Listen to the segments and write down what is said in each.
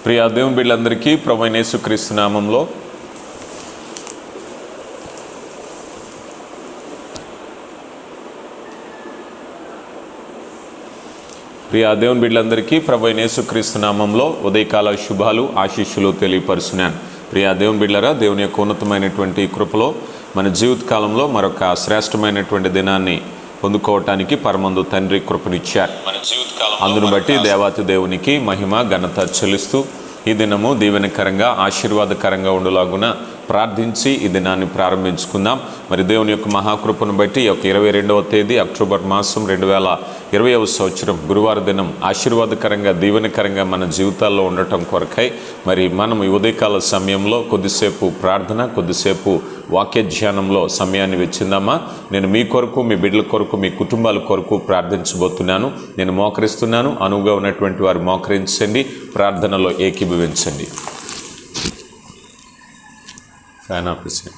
ప్రియ దేవుని బిడ్డలందరికీ ప్రభు అయిన యేసుక్రీస్తు నామంలో ప్రియ దేవుని బిడ్డలందరికీ ప్రభు అయిన యేసుక్రీస్తు నామంలో ఉదయకాల శుభాలు ఆశీస్సులు తెలియపరుస్తున్నాను ప్రియ దేవుని బిడ్డలరా దేవుని యొక్క ఉన్నతమైనటువంటి కృపలో మన జీవితకాలంలో మరొక శ్రేష్టమైనటువంటి దినాన్ని పొందుకోవటానికి పరమందు తండ్రి కృపనిచ్చారు మన జీవితకాలం అందును బట్టి దేవాతి దేవునికి మహిమ ఘనత చెల్లిస్తూ ఈ దినము దీవెనకరంగా ఆశీర్వాదకరంగా ఉండులాగున ప్రార్థించి ఈ దినాన్ని ప్రారంభించుకుందాం మరి దేవుని యొక్క మహాకృపను బట్టి ఈ యొక్క ఇరవై రెండవ తేదీ అక్టోబర్ మాసం రెండు వేల ఇరవైవ సంవత్సరం గురువార దినం ఆశీర్వాదకరంగా దీవెనకరంగా మన జీవితాల్లో ఉండటం కొరకై మరి మనం ఈ ఉదయకాల సమయంలో కొద్దిసేపు ప్రార్థన కొద్దిసేపు వాక్య ధ్యానంలో సమయాన్ని వెచ్చిందామా నేను మీ కొరకు మీ బిడ్డల కొరకు మీ కుటుంబాల కొరకు ప్రార్థించబోతున్నాను నేను మోకరిస్తున్నాను అనువుగా ఉన్నటువంటి వారు మోకరించండి ప్రార్థనలో ఏకీభవించండి ఫ్యాన్ ఆఫీసర్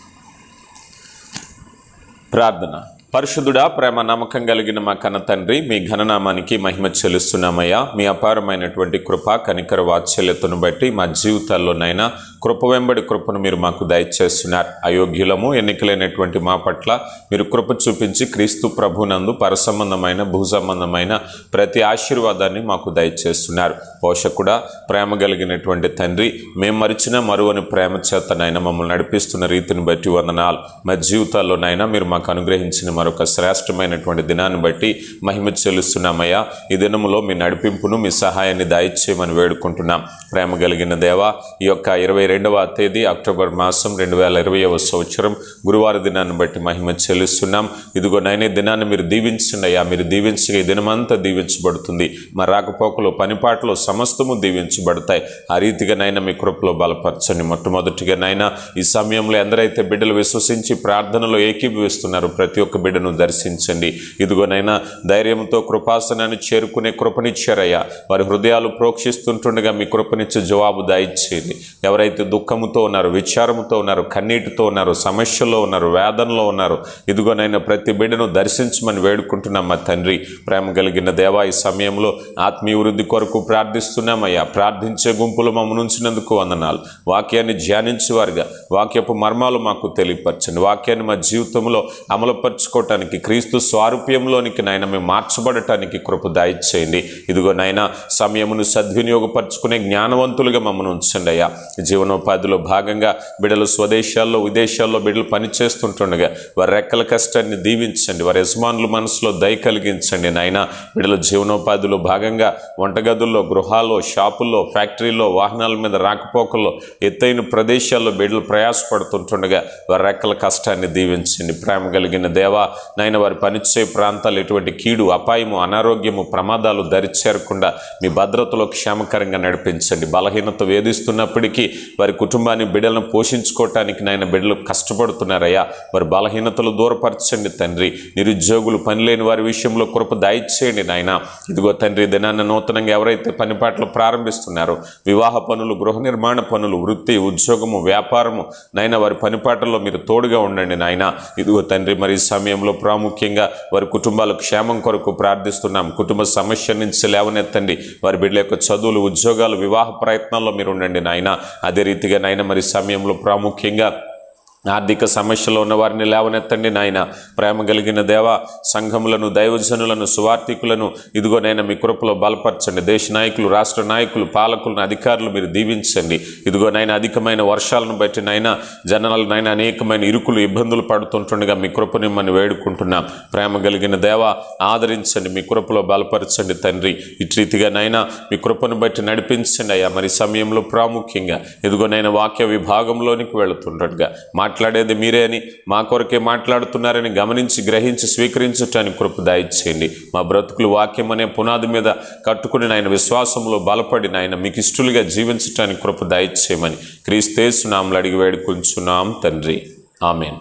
ప్రార్థన పరిశుద్ధుడా ప్రేమ నమ్మకం కలిగిన మా కన్న తండ్రి మీ ఘననామానికి మహిమ చెల్లిస్తున్నామయ్యా మీ అపారమైనటువంటి కృప కనికర వాత్సల్యతను బట్టి మా జీవితాల్లోనైనా కృప వెంబడి కృపను మీరు మాకు దయచేస్తున్నారు అయోగ్యులము ఎన్నికలైనటువంటి మా పట్ల మీరు కృప చూపించి క్రీస్తు ప్రభునందు పరసంబంధమైన భూసంబంధమైన ప్రతి ఆశీర్వాదాన్ని మాకు దయచేస్తున్నారు పోషకుడా ప్రేమ కలిగినటువంటి తండ్రి మేము మరిచిన మరువని ప్రేమ చేతనైనా మమ్మల్ని నడిపిస్తున్న రీతిని బట్టి వందనాలు మా జీవితాల్లోనైనా మీరు మాకు అనుగ్రహించిన మరొక శ్రేష్టమైనటువంటి దినాన్ని బట్టి మహిమ చెల్లిస్తున్నామయ్యా ఈ దినములో మీ నడిపింపును మీ సహాయాన్ని దయచేయమని వేడుకుంటున్నాం ప్రేమ కలిగిన దేవా ఈ యొక్క ఇరవై రెండవ తేదీ అక్టోబర్ మాసం రెండు వేల ఇరవైవ సంవత్సరం గురువార దినాన్ని బట్టి మహిమ చెల్లిస్తున్నాం ఇదిగో నైనే దినాన్ని మీరు దీవించండి అయ్యా మీరు దీవించగా ఈ దినమంతా దీవించబడుతుంది మా రాకపోకలు పనిపాట్లు సమస్తము దీవించబడతాయి ఆ రీతిగా నైనా మీ కృపలో బలపరచండి మొట్టమొదటిగా నైనా ఈ సమయంలో ఎందరైతే బిడ్డలు విశ్వసించి ప్రార్థనలో ఏకీభవిస్తున్నారు ప్రతి ఒక్క బిడ్డను దర్శించండి ఇదిగోనైనా ధైర్యంతో కృపాసనాన్ని చేరుకునే కృపనిచ్చారయ్యా వారి హృదయాలు ప్రోక్షిస్తుంటుండగా మీ కృపనిచ్చే జవాబు దయచేయండి ఎవరైతే దుఃఖముతో ఉన్నారు విచారముతో ఉన్నారు కన్నీటితో ఉన్నారు సమస్యలో ఉన్నారు వేదనలో ఉన్నారు ఇదిగోనైనా ప్రతి బిడ్డను దర్శించమని వేడుకుంటున్నాం మా తండ్రి ప్రేమ కలిగిన దేవా ఈ సమయంలో ఆత్మీయ వృద్ధి కొరకు ప్రార్థిస్తున్నామయ్యా ప్రార్థించే గుంపులు మమ్మల్ని ఉంచినందుకు వందనాలు వాక్యాన్ని ధ్యానించేవారుగా వాక్యపు మర్మాలు మాకు తెలియపరచండి వాక్యాన్ని మా జీవితంలో అమలుపరచుకోవటానికి క్రీస్తు స్వారూప్యంలోనికి నాయన మేము మార్చబడటానికి కృప దయచేయండి ఇదిగో నాయన సమయమును సద్వినియోగపరచుకునే జ్ఞానవంతులుగా మమ్మల్ని ఉంచండి అయ్యా జీవనోపాధిలో భాగంగా బిడ్డలు స్వదేశాల్లో విదేశాల్లో బిడ్డలు పనిచేస్తుంటుండగా వారి రెక్కల కష్టాన్ని దీవించండి వారి యజమానుల మనసులో దయ కలిగించండి నాయన బిడ్డల జీవనోపాధిలో భాగంగా వంటగదుల్లో గృహాల్లో షాపుల్లో ఫ్యాక్టరీలో వాహనాల మీద రాకపోకల్లో ఎత్తైన ప్రదేశాల్లో బిడ్డలు ప్రయాసపడుతుంటుండగా వారి రెక్కల కష్టాన్ని దీవించండి ప్రేమ కలిగిన దేవా నాయన వారి పనిచే ప్రాంతాలు ఎటువంటి కీడు అపాయము అనారోగ్యము ప్రమాదాలు దరి చేరకుండా మీ భద్రతలో క్షేమకరంగా నడిపించండి బలహీనత వేధిస్తున్నప్పటికీ వారి కుటుంబాన్ని బిడ్డలను పోషించుకోవటానికి నాయన బిడ్డలు కష్టపడుతున్నారయ్యా వారి బలహీనతలు దూరపరచండి తండ్రి నిరుద్యోగులు పని లేని వారి విషయంలో కృప దయచేయండి నాయన ఇదిగో తండ్రి దినాన్న నూతనంగా ఎవరైతే పనిపాట్లు ప్రారంభిస్తున్నారో వివాహ పనులు గృహ నిర్మాణ పనులు వృత్తి ఉద్యోగము వ్యాపారము నైనా వారి పనిపాటల్లో మీరు తోడుగా ఉండండి నాయన ఇదిగో తండ్రి మరి ఈ సమయంలో ప్రాముఖ్యంగా వారి కుటుంబాల క్షేమం కొరకు ప్రార్థిస్తున్నాం కుటుంబ సమస్య నుంచి లేవనెత్తండి వారి బిడ్డల యొక్క చదువులు ఉద్యోగాలు వివాహ ప్రయత్నాల్లో మీరు ఉండండి నాయన అదే రీతిగా నాయన మరి సమయంలో ప్రాముఖ్యంగా ఆర్థిక సమస్యలో ఉన్న వారిని లేవనెత్తండి నాయన ప్రేమ కలిగిన దేవ సంఘములను దైవజనులను సువార్థికులను ఇదిగోనైనా మీ కృపలో బలపరచండి దేశ నాయకులు రాష్ట్ర నాయకులు పాలకులను అధికారులు మీరు దీవించండి ఇదిగోనైనా అధికమైన వర్షాలను బట్టి నైనా జనాలు నైనా అనేకమైన ఇరుకులు ఇబ్బందులు పడుతుంటుండగా మీ కృపని మనం వేడుకుంటున్నాం ప్రేమ కలిగిన దేవ ఆదరించండి మీ కృపలో బలపరచండి తండ్రి ఇటు రీతిగా నైనా మీ కృపను బట్టి నడిపించండి అయ్యా మరి సమయంలో ప్రాముఖ్యంగా ఇదిగోనైనా వాక్య విభాగంలోనికి వెళుతుండగా మాట్లాడేది మీరే అని మా కొరకే మాట్లాడుతున్నారని గమనించి గ్రహించి స్వీకరించటానికి కృప దయచేయండి మా బ్రతుకులు వాక్యం అనే పునాది మీద కట్టుకుని ఆయన విశ్వాసంలో బలపడి ఆయన మీకు ఇష్టలుగా జీవించటానికి కృప దయచేయమని క్రీస్తేసు నామలు అడిగి వేడుకుంటున్నాం తండ్రి ఆమెన్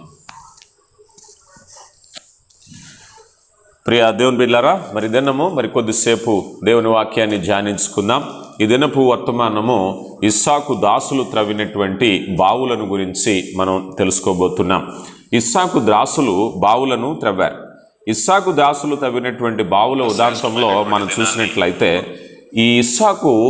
ప్రియ దేవుని బిడ్లారా మరి దినము మరి కొద్దిసేపు దేవుని వాక్యాన్ని ధ్యానించుకుందాం ఈ దినపు వర్తమానము ఇస్సాకు దాసులు త్రవ్వినటువంటి బావులను గురించి మనం తెలుసుకోబోతున్నాం ఇస్సాకు దాసులు బావులను త్రవ్వారు ఇస్సాకు దాసులు తవ్వినటువంటి బావుల ఉదాంతంలో మనం చూసినట్లయితే ఈ ఇస్సాకు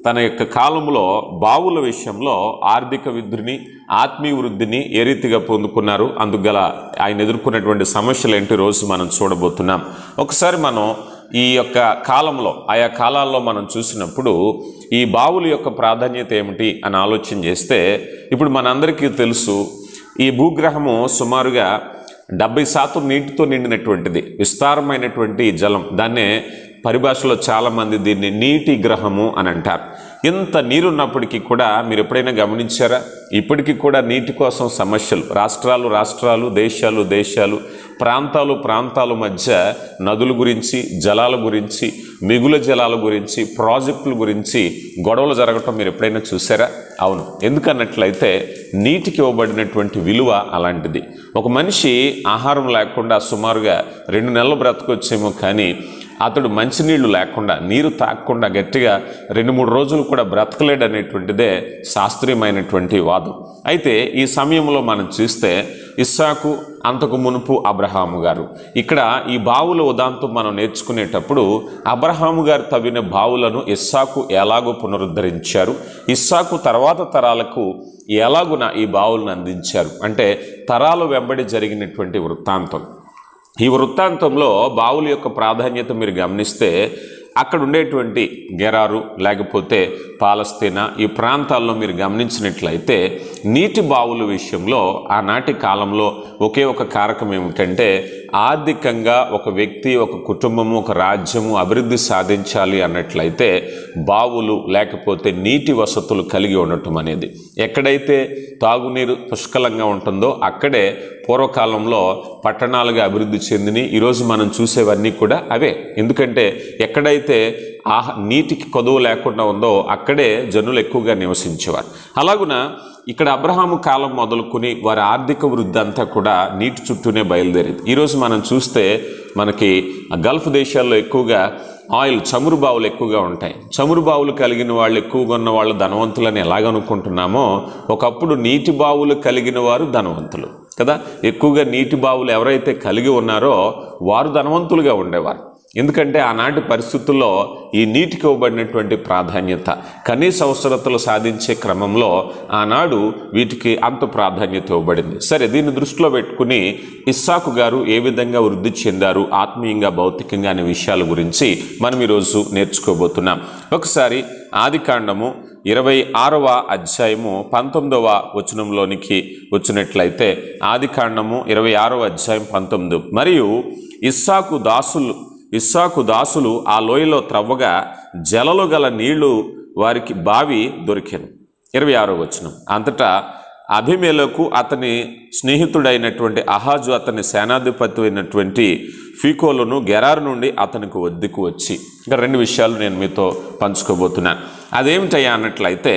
తన యొక్క కాలంలో బావుల విషయంలో ఆర్థిక వృద్ధిని ఆత్మీయ వృద్ధిని ఏ రీతిగా పొందుకున్నారు అందుగల ఆయన ఎదుర్కొన్నటువంటి సమస్యలు ఏంటి రోజు మనం చూడబోతున్నాం ఒకసారి మనం ఈ యొక్క కాలంలో ఆయా కాలాల్లో మనం చూసినప్పుడు ఈ బావుల యొక్క ప్రాధాన్యత ఏమిటి అని ఆలోచన చేస్తే ఇప్పుడు మనందరికీ తెలుసు ఈ భూగ్రహము సుమారుగా డెబ్బై శాతం నీటితో నిండినటువంటిది విస్తారమైనటువంటి జలం దాన్నే పరిభాషలో చాలామంది దీన్ని నీటి గ్రహము అని అంటారు ఇంత నీరున్నప్పటికీ కూడా మీరు ఎప్పుడైనా గమనించారా ఇప్పటికీ కూడా నీటి కోసం సమస్యలు రాష్ట్రాలు రాష్ట్రాలు దేశాలు దేశాలు ప్రాంతాలు ప్రాంతాల మధ్య నదుల గురించి జలాల గురించి మిగుల జలాల గురించి ప్రాజెక్టుల గురించి గొడవలు జరగటం మీరు ఎప్పుడైనా చూసారా అవును ఎందుకన్నట్లయితే నీటికి ఇవ్వబడినటువంటి విలువ అలాంటిది ఒక మనిషి ఆహారం లేకుండా సుమారుగా రెండు నెలలు బ్రతకొచ్చేమో కానీ అతడు మంచినీళ్లు లేకుండా నీరు తాగకుండా గట్టిగా రెండు మూడు రోజులు కూడా బ్రతకలేడు అనేటువంటిదే శాస్త్రీయమైనటువంటి వాదం అయితే ఈ సమయంలో మనం చూస్తే ఇస్సాకు అంతకు మునుపు అబ్రహాము గారు ఇక్కడ ఈ బావుల ఉదాంతం మనం నేర్చుకునేటప్పుడు అబ్రహాము గారు తవ్విన బావులను ఇస్సాకు ఎలాగో పునరుద్ధరించారు ఇస్సాకు తర్వాత తరాలకు ఎలాగున ఈ బావులను అందించారు అంటే తరాలు వెంబడి జరిగినటువంటి వృత్తాంతం ఈ వృత్తాంతంలో బావుల యొక్క ప్రాధాన్యత మీరు గమనిస్తే అక్కడ ఉండేటువంటి గెరారు లేకపోతే పాలస్తీనా ఈ ప్రాంతాల్లో మీరు గమనించినట్లయితే నీటి బావుల విషయంలో ఆనాటి కాలంలో ఒకే ఒక కారకం ఏమిటంటే ఆర్థికంగా ఒక వ్యక్తి ఒక కుటుంబము ఒక రాజ్యము అభివృద్ధి సాధించాలి అన్నట్లయితే బావులు లేకపోతే నీటి వసతులు కలిగి ఉండటం అనేది ఎక్కడైతే తాగునీరు పుష్కలంగా ఉంటుందో అక్కడే పూర్వకాలంలో పట్టణాలుగా అభివృద్ధి చెందిని ఈరోజు మనం చూసేవన్నీ కూడా అవే ఎందుకంటే ఎక్కడైతే ఆహ నీటికి కొదువు లేకుండా ఉందో అక్కడే జనులు ఎక్కువగా నివసించేవారు అలాగున ఇక్కడ అబ్రహాము కాలం మొదలుకొని వారి ఆర్థిక వృద్ధి అంతా కూడా నీటి చుట్టూనే బయలుదేరింది ఈరోజు మనం చూస్తే మనకి ఆ గల్ఫ్ దేశాల్లో ఎక్కువగా ఆయిల్ చమురు బావులు ఎక్కువగా ఉంటాయి చమురు బావులు కలిగిన వాళ్ళు ఎక్కువగా ఉన్న వాళ్ళు ధనవంతులని ఎలాగనుకుంటున్నామో ఒకప్పుడు నీటి బావులు కలిగిన వారు ధనవంతులు కదా ఎక్కువగా నీటి బావులు ఎవరైతే కలిగి ఉన్నారో వారు ధనవంతులుగా ఉండేవారు ఎందుకంటే ఆనాటి పరిస్థితుల్లో ఈ నీటికి ఇవ్వబడినటువంటి ప్రాధాన్యత కనీస అవసరతలు సాధించే క్రమంలో ఆనాడు వీటికి అంత ప్రాధాన్యత ఇవ్వబడింది సరే దీన్ని దృష్టిలో పెట్టుకుని ఇస్సాకు గారు ఏ విధంగా వృద్ధి చెందారు ఆత్మీయంగా భౌతికంగా అనే విషయాల గురించి మనం ఈరోజు నేర్చుకోబోతున్నాం ఒకసారి ఆది కాండము ఇరవై ఆరవ అధ్యాయము పంతొమ్మిదవ వచనంలోనికి వచ్చినట్లయితే ఆది కాండము ఇరవై ఆరవ అధ్యాయం పంతొమ్మిది మరియు ఇస్సాకు దాసులు ఇస్సాకు దాసులు ఆ లోయలో త్రవ్వగా జలలు గల నీళ్లు వారికి బావి దొరికెను ఇరవై ఆరో వచనం అంతటా అభిమేలకు అతని స్నేహితుడైనటువంటి అహాజు అతని సేనాధిపతి అయినటువంటి ఫీకోలను గెరారు నుండి అతనికి వద్దకు వచ్చి ఇంకా రెండు విషయాలు నేను మీతో పంచుకోబోతున్నాను అదేమిటయ్యా అన్నట్లయితే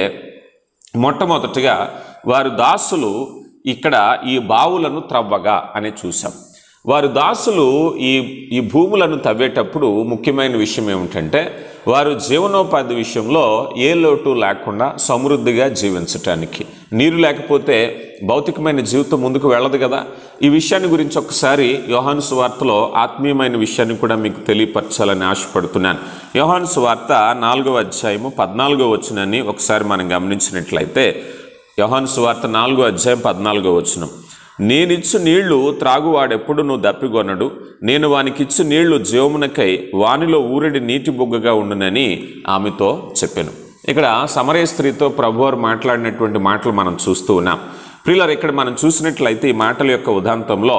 మొట్టమొదటిగా వారి దాసులు ఇక్కడ ఈ బావులను త్రవ్వగా అని చూసాం వారు దాసులు ఈ ఈ భూములను తవ్వేటప్పుడు ముఖ్యమైన విషయం ఏమిటంటే వారు జీవనోపాధి విషయంలో ఏ లోటు లేకుండా సమృద్ధిగా జీవించటానికి నీరు లేకపోతే భౌతికమైన జీవితం ముందుకు వెళ్ళదు కదా ఈ విషయాన్ని గురించి ఒకసారి యోహాను సువార్తలో ఆత్మీయమైన విషయాన్ని కూడా మీకు తెలియపరచాలని ఆశపడుతున్నాను యోహాను సువార్త నాలుగవ అధ్యాయము పద్నాలుగో వచనాన్ని ఒకసారి మనం గమనించినట్లయితే యోహాను సువార్త నాలుగో అధ్యాయం పద్నాలుగో వచనం నేనిచ్చు నీళ్లు త్రాగువాడెప్పుడు నువ్వు దప్పిగొనడు నేను వానికిచ్చు నీళ్లు జీవమునకై వానిలో ఊరడి నీటి బొగ్గగా ఉండునని ఆమెతో చెప్పాను ఇక్కడ సమరయ స్త్రీతో ప్రభువారు మాట్లాడినటువంటి మాటలు మనం చూస్తూ ఉన్నాం ప్రియులర్ ఇక్కడ మనం చూసినట్లయితే ఈ మాటల యొక్క ఉదాంతంలో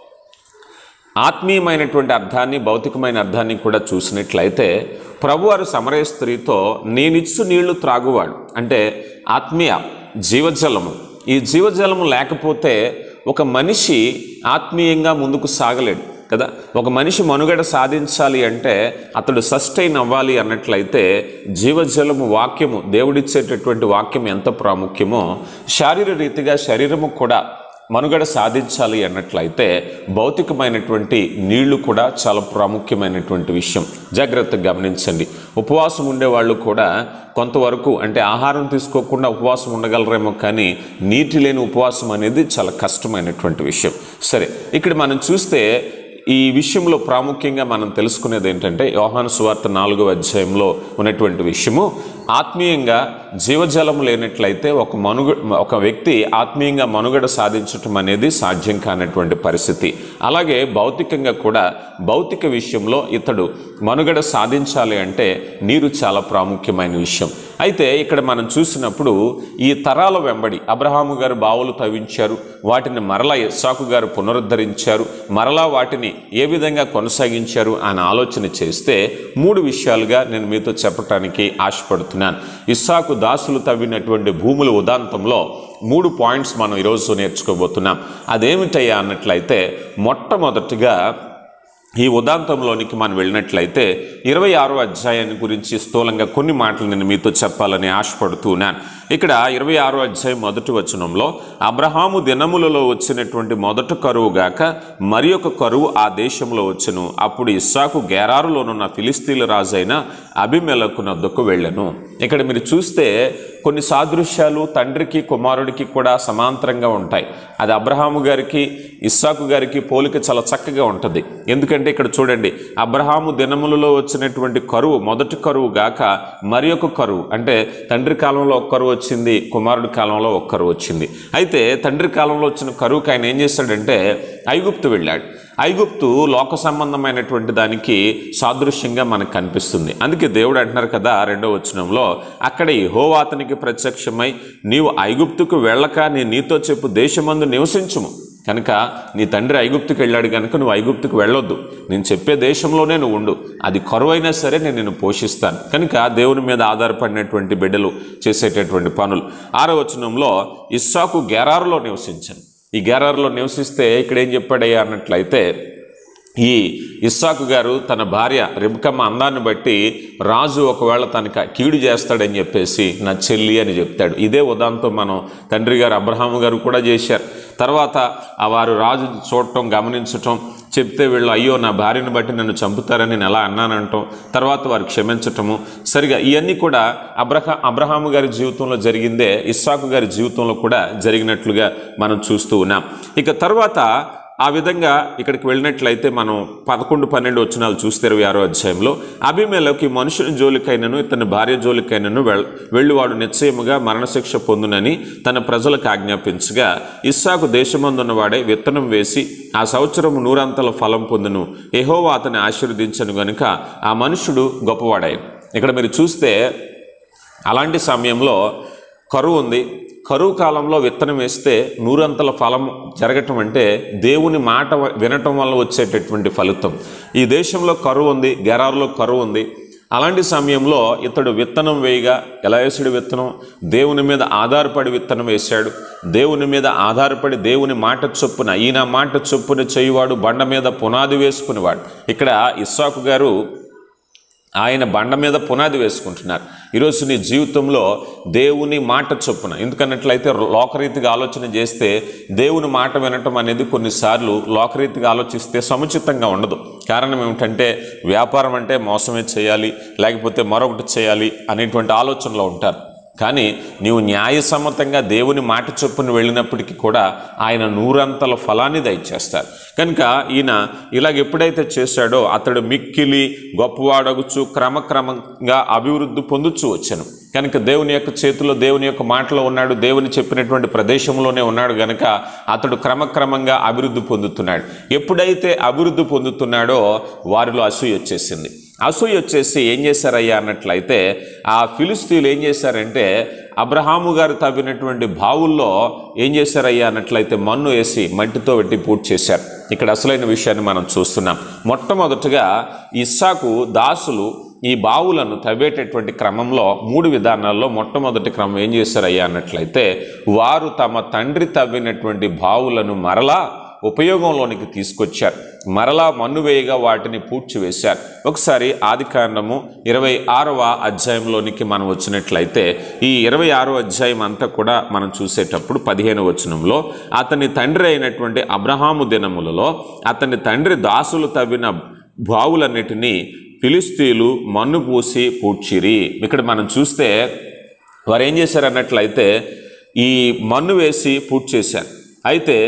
ఆత్మీయమైనటువంటి అర్థాన్ని భౌతికమైన అర్థాన్ని కూడా చూసినట్లయితే ప్రభువారు సమరయ స్త్రీతో నేనిచ్చు నీళ్లు త్రాగువాడు అంటే ఆత్మీయ జీవజలము ఈ జీవజలము లేకపోతే ఒక మనిషి ఆత్మీయంగా ముందుకు సాగలేడు కదా ఒక మనిషి మనుగడ సాధించాలి అంటే అతడు సస్టైన్ అవ్వాలి అన్నట్లయితే జీవజలము వాక్యము దేవుడిచ్చేటటువంటి వాక్యం ఎంత ప్రాముఖ్యమో శారీర రీతిగా శరీరము కూడా మనుగడ సాధించాలి అన్నట్లయితే భౌతికమైనటువంటి నీళ్లు కూడా చాలా ప్రాముఖ్యమైనటువంటి విషయం జాగ్రత్తగా గమనించండి ఉపవాసం ఉండేవాళ్ళు కూడా కొంతవరకు అంటే ఆహారం తీసుకోకుండా ఉపవాసం ఉండగలరేమో కానీ నీటి లేని ఉపవాసం అనేది చాలా కష్టమైనటువంటి విషయం సరే ఇక్కడ మనం చూస్తే ఈ విషయంలో ప్రాముఖ్యంగా మనం తెలుసుకునేది ఏంటంటే యోహాను సువార్త నాలుగో అధ్యాయంలో ఉన్నటువంటి విషయము ఆత్మీయంగా జీవజలం లేనట్లయితే ఒక మనుగ ఒక వ్యక్తి ఆత్మీయంగా మనుగడ సాధించటం అనేది సాధ్యం కానటువంటి పరిస్థితి అలాగే భౌతికంగా కూడా భౌతిక విషయంలో ఇతడు మనుగడ సాధించాలి అంటే నీరు చాలా ప్రాముఖ్యమైన విషయం అయితే ఇక్కడ మనం చూసినప్పుడు ఈ తరాల వెంబడి అబ్రహాము గారు బావులు తవ్వించారు వాటిని మరలా ఇస్సాకు గారు పునరుద్ధరించారు మరలా వాటిని ఏ విధంగా కొనసాగించారు అని ఆలోచన చేస్తే మూడు విషయాలుగా నేను మీతో చెప్పటానికి ఆశపడుతున్నాను ఇస్సాకు దాసులు తవ్వినటువంటి భూముల ఉదాంతంలో మూడు పాయింట్స్ మనం ఈరోజు నేర్చుకోబోతున్నాం అదేమిటయ్యా అన్నట్లయితే మొట్టమొదటిగా ఈ ఉదాంతంలోనికి మనం వెళ్ళినట్లయితే ఇరవై ఆరో అధ్యాయాన్ని గురించి స్థూలంగా కొన్ని మాటలు నేను మీతో చెప్పాలని ఆశపడుతున్నాను ఇక్కడ ఇరవై ఆరో అధ్యాయం మొదటి వచనంలో అబ్రహాము దినములలో వచ్చినటువంటి మొదటి కరువు గాక మరి ఒక కరువు ఆ దేశంలో వచ్చును అప్పుడు ఇస్సాకు గేరారులోనున్న ఫిలిస్తీన్ల రాజైన అభిమెలకునొద్దకు వెళ్ళను ఇక్కడ మీరు చూస్తే కొన్ని సాదృశ్యాలు తండ్రికి కుమారుడికి కూడా సమాంతరంగా ఉంటాయి అది అబ్రహాము గారికి ఇస్సాకు గారికి పోలిక చాలా చక్కగా ఉంటుంది ఎందుకంటే ఇక్కడ చూడండి అబ్రహాము దినములలో వచ్చినటువంటి కరువు మొదటి కరువు గాక మరి ఒక కరువు అంటే తండ్రి కాలంలో ఒక కరువు వచ్చింది కుమారుడి కాలంలో ఒక కరువు వచ్చింది అయితే తండ్రి కాలంలో వచ్చిన కరువుకి ఆయన ఏం చేశాడంటే ఐగుప్తు వెళ్ళాడు ఐగుప్తు లోక సంబంధమైనటువంటి దానికి సాదృశ్యంగా మనకు కనిపిస్తుంది అందుకే దేవుడు అంటున్నారు కదా రెండో వచనంలో అక్కడ యెహోవా అతనికి ప్రత్యక్షమై నీవు ఐగుప్తుకు వెళ్ళక నీ నీతో చెప్పు దేశమందు నివసించుము కనుక నీ తండ్రి ఐగుప్తుకు వెళ్ళాడు కనుక నువ్వు ఐగుప్తుకు వెళ్ళొద్దు నేను చెప్పే దేశంలోనే నువ్వు ఉండు అది కరువైనా సరే నేను నిన్ను పోషిస్తాను కనుక దేవుని మీద ఆధారపడినటువంటి బిడ్డలు చేసేటటువంటి పనులు ఆరో వచనంలో ఇస్సాకు గెరారులో నివసించాను ఈ గెరారులో నివసిస్తే ఇక్కడ ఏం చెప్పాడయ్యా అన్నట్లయితే ఈ ఇస్సాకు గారు తన భార్య రిబ్కమ్మ అందాన్ని బట్టి రాజు ఒకవేళ తనకి కీడు చేస్తాడని చెప్పేసి నా చెల్లి అని చెప్తాడు ఇదే ఉదాంతం మనం తండ్రి గారు అబ్రహాము గారు కూడా చేశారు తర్వాత ఆ వారు రాజు చూడటం గమనించటం చెప్తే వీళ్ళు అయ్యో నా భార్యను బట్టి నన్ను చంపుతారని నేను ఎలా అన్నానంటాం తర్వాత వారు క్షమించటము సరిగా ఇవన్నీ కూడా అబ్రహా అబ్రహాము గారి జీవితంలో జరిగిందే ఇస్సాకు గారి జీవితంలో కూడా జరిగినట్లుగా మనం చూస్తూ ఉన్నాం ఇక తర్వాత ఆ విధంగా ఇక్కడికి వెళ్ళినట్లయితే మనం పదకొండు పన్నెండు వచనాలు చూస్తే ఇరవై ఆరో అధ్యాయంలో అభిమేలకి మనుషుని జోలికైనను ఇతని భార్య జోలికైనను వెళ్ వెళ్ళువాడు నిశ్చయముగా మరణశిక్ష పొందునని తన ప్రజలకు ఆజ్ఞాపించగా ఇస్సాకు దేశమందున్నవాడే విత్తనం వేసి ఆ సంవత్సరం నూరంతల ఫలం పొందును ఎహోవా అతని ఆశీర్వదించను గనుక ఆ మనుషుడు గొప్పవాడాయి ఇక్కడ మీరు చూస్తే అలాంటి సమయంలో కరువు ఉంది కరువు కాలంలో విత్తనం వేస్తే నూరంతల ఫలం జరగటం అంటే దేవుని మాట వినటం వల్ల వచ్చేటటువంటి ఫలితం ఈ దేశంలో కరువు ఉంది గెరారులో కరువు ఉంది అలాంటి సమయంలో ఇతడు విత్తనం వేయగా ఎలా వేసాడు విత్తనం దేవుని మీద ఆధారపడి విత్తనం వేశాడు దేవుని మీద ఆధారపడి దేవుని మాట చొప్పున ఈయన మాట చొప్పున చేయువాడు బండ మీద పునాది వేసుకునేవాడు ఇక్కడ ఇస్సాకు గారు ఆయన బండ మీద పునాది వేసుకుంటున్నారు ఈరోజు నీ జీవితంలో దేవుని మాట చొప్పున ఎందుకన్నట్లయితే లోకరీతిగా ఆలోచన చేస్తే దేవుని మాట వినటం అనేది కొన్నిసార్లు లోకరీతిగా ఆలోచిస్తే సముచితంగా ఉండదు కారణం ఏమిటంటే వ్యాపారం అంటే మోసమే చేయాలి లేకపోతే మరొకటి చేయాలి అనేటువంటి ఆలోచనలో ఉంటారు కానీ నీవు న్యాయసమ్మతంగా దేవుని మాట చొప్పున వెళ్ళినప్పటికీ కూడా ఆయన నూరంతల ఫలాన్ని దయచేస్తారు కనుక ఈయన ఇలాగ ఎప్పుడైతే చేశాడో అతడు మిక్కిలి గొప్పవాడగుచు క్రమక్రమంగా అభివృద్ధి పొందుచు వచ్చాను కనుక దేవుని యొక్క చేతిలో దేవుని యొక్క మాటలో ఉన్నాడు దేవుని చెప్పినటువంటి ప్రదేశంలోనే ఉన్నాడు గనక అతడు క్రమక్రమంగా అభివృద్ధి పొందుతున్నాడు ఎప్పుడైతే అభివృద్ధి పొందుతున్నాడో వారిలో అసూయ వచ్చేసింది అసూయ వచ్చేసి ఏం చేశారయ్యా అన్నట్లయితే ఆ ఫిలిస్తీన్లు ఏం చేశారంటే అబ్రహాము గారు తవ్వినటువంటి బావుల్లో ఏం చేశారయ్యా అన్నట్లయితే మన్ను వేసి మట్టితో పెట్టి పూర్తి చేశారు ఇక్కడ అసలైన విషయాన్ని మనం చూస్తున్నాం మొట్టమొదటగా ఇస్సాకు దాసులు ఈ బావులను తవ్వేటటువంటి క్రమంలో మూడు విధానాల్లో మొట్టమొదటి క్రమం ఏం చేశారయ్యా అన్నట్లయితే వారు తమ తండ్రి తవ్వినటువంటి బావులను మరలా ఉపయోగంలోనికి తీసుకొచ్చారు మరలా మన్ను వేయగా వాటిని పూడ్చివేశారు ఒకసారి ఆది కాండము ఇరవై ఆరవ అధ్యాయంలోనికి మనం వచ్చినట్లయితే ఈ ఇరవై ఆరో అధ్యాయం అంతా కూడా మనం చూసేటప్పుడు పదిహేను వచనంలో అతని తండ్రి అయినటువంటి అబ్రహాము దినములలో అతని తండ్రి దాసులు తవ్విన బావులన్నిటినీ ఫిలిస్తీన్లు మన్ను పూసి పూడ్చిరి ఇక్కడ మనం చూస్తే వారు ఏం చేశారు అన్నట్లయితే ఈ మన్ను వేసి పూడ్చి చేశారు అయితే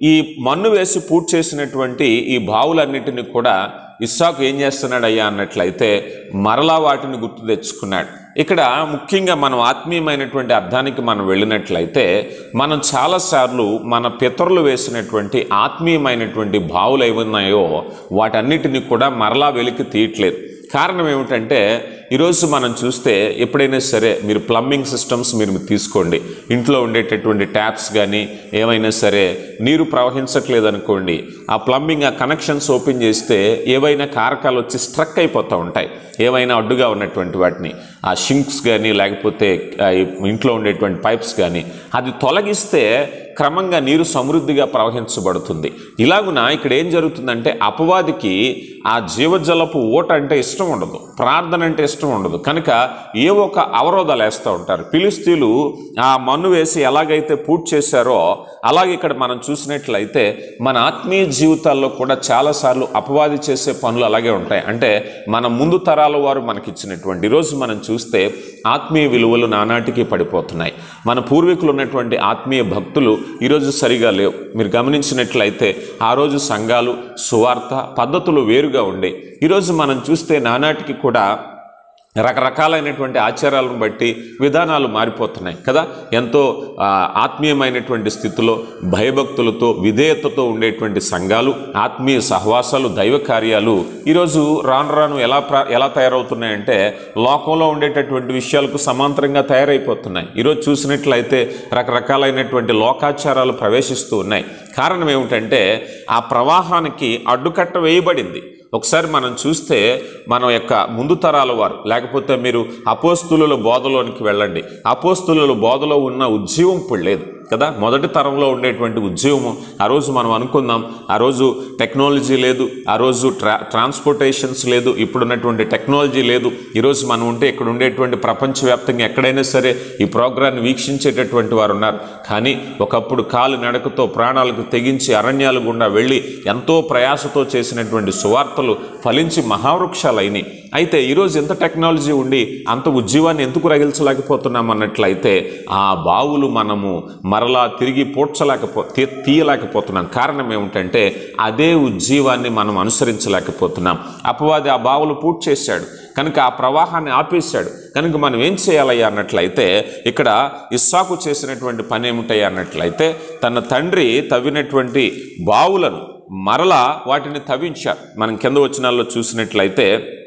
ఈ మన్ను వేసి పూర్తి చేసినటువంటి ఈ బావులన్నిటిని కూడా ఇస్సాకు ఏం చేస్తున్నాడయ్యా అన్నట్లయితే మరలా వాటిని గుర్తు తెచ్చుకున్నాడు ఇక్కడ ముఖ్యంగా మనం ఆత్మీయమైనటువంటి అర్థానికి మనం వెళ్ళినట్లయితే మనం చాలాసార్లు మన పితరులు వేసినటువంటి ఆత్మీయమైనటువంటి భావులు ఏమున్నాయో వాటన్నిటిని కూడా మరలా వెలికి తీయట్లేదు కారణం ఏమిటంటే ఈరోజు మనం చూస్తే ఎప్పుడైనా సరే మీరు ప్లంబింగ్ సిస్టమ్స్ మీరు తీసుకోండి ఇంట్లో ఉండేటటువంటి ట్యాప్స్ కానీ ఏమైనా సరే నీరు ప్రవహించట్లేదు అనుకోండి ఆ ప్లంబింగ్ ఆ కనెక్షన్స్ ఓపెన్ చేస్తే ఏవైనా కారకాలు వచ్చి స్ట్రక్ అయిపోతూ ఉంటాయి ఏవైనా అడ్డుగా ఉన్నటువంటి వాటిని ఆ షింక్స్ కానీ లేకపోతే ఆ ఇంట్లో ఉండేటువంటి పైప్స్ కానీ అది తొలగిస్తే క్రమంగా నీరు సమృద్ధిగా ప్రవహించబడుతుంది ఇలాగున ఇక్కడ ఏం జరుగుతుందంటే అపవాదికి ఆ జీవజలపు ఓట అంటే ఇష్టం ఉండదు ప్రార్థన అంటే ఇష్టం ఉండదు కనుక ఏ ఒక అవరోధాలు వేస్తూ ఉంటారు పిలిస్తీలు ఆ మన్ను వేసి ఎలాగైతే పూర్తి చేశారో అలాగే ఇక్కడ మనం చూసినట్లయితే మన ఆత్మీయ జీవితాల్లో కూడా చాలాసార్లు అపవాది చేసే పనులు అలాగే ఉంటాయి అంటే మన ముందు తరాల వారు మనకిచ్చినటువంటి ఈరోజు మనం చూస్తే ఆత్మీయ విలువలు నానాటికి పడిపోతున్నాయి మన పూర్వీకులు ఉన్నటువంటి ఆత్మీయ భక్తులు ఈరోజు సరిగా లేవు మీరు గమనించినట్లయితే ఆ రోజు సంఘాలు సువార్త పద్ధతులు వేరుగా ఉండే ఈరోజు మనం చూస్తే నానాటికి కూడా రకరకాలైనటువంటి ఆచారాలను బట్టి విధానాలు మారిపోతున్నాయి కదా ఎంతో ఆ, ఆత్మీయమైనటువంటి స్థితిలో భయభక్తులతో విధేయతతో ఉండేటువంటి సంఘాలు ఆత్మీయ సహవాసాలు దైవ కార్యాలు ఈరోజు రాను రాను ఎలా ప్ర ఎలా తయారవుతున్నాయంటే లోకంలో ఉండేటటువంటి విషయాలకు సమాంతరంగా తయారైపోతున్నాయి ఈరోజు చూసినట్లయితే రకరకాలైనటువంటి లోకాచారాలు ప్రవేశిస్తూ ఉన్నాయి కారణం ఏమిటంటే ఆ ప్రవాహానికి అడ్డుకట్ట వేయబడింది ఒకసారి మనం చూస్తే మన యొక్క ముందు తరాల వారు లేకపోతే మీరు అపోస్తుల బోధలోనికి వెళ్ళండి అపోస్తుల బోధలో ఉన్న ఉద్యమం ఇప్పుడు లేదు కదా మొదటి తరంలో ఉండేటువంటి ఉద్యమము ఆ రోజు మనం అనుకుందాం ఆ రోజు టెక్నాలజీ లేదు ఆ రోజు ట్రా ట్రాన్స్పోర్టేషన్స్ లేదు ఇప్పుడున్నటువంటి టెక్నాలజీ లేదు ఈరోజు మనం ఉంటే ఇక్కడ ఉండేటువంటి ప్రపంచవ్యాప్తంగా ఎక్కడైనా సరే ఈ ప్రోగ్రాన్ని వీక్షించేటటువంటి వారు ఉన్నారు కానీ ఒకప్పుడు కాలు నడకతో ప్రాణాలకు తెగించి అరణ్యాలు గుండా వెళ్ళి ఎంతో ప్రయాసతో చేసినటువంటి సువార్తలు ఫలించి మహావృక్షాలైనవి అయితే ఈరోజు ఎంత టెక్నాలజీ ఉండి అంత ఉద్యమాన్ని ఎందుకు రగిల్చలేకపోతున్నాం అన్నట్లయితే ఆ బావులు మనము మరలా తిరిగి పూడ్చలేకపో తీ- తీయలేకపోతున్నాం కారణం ఏమిటంటే అదే ఉజ్జీవాన్ని మనం అనుసరించలేకపోతున్నాం అపవాది ఆ బావులు పూర్తి చేశాడు కనుక ఆ ప్రవాహాన్ని ఆపేశాడు కనుక మనం ఏం చేయాలయ్యా అన్నట్లయితే ఇక్కడ ఇస్సాకు చేసినటువంటి పని ఏమిటయ్యా అన్నట్లయితే తన తండ్రి తవ్వినటువంటి బావులను మరలా వాటిని తవ్వించారు మనం కింద వచనాల్లో చూసినట్లయితే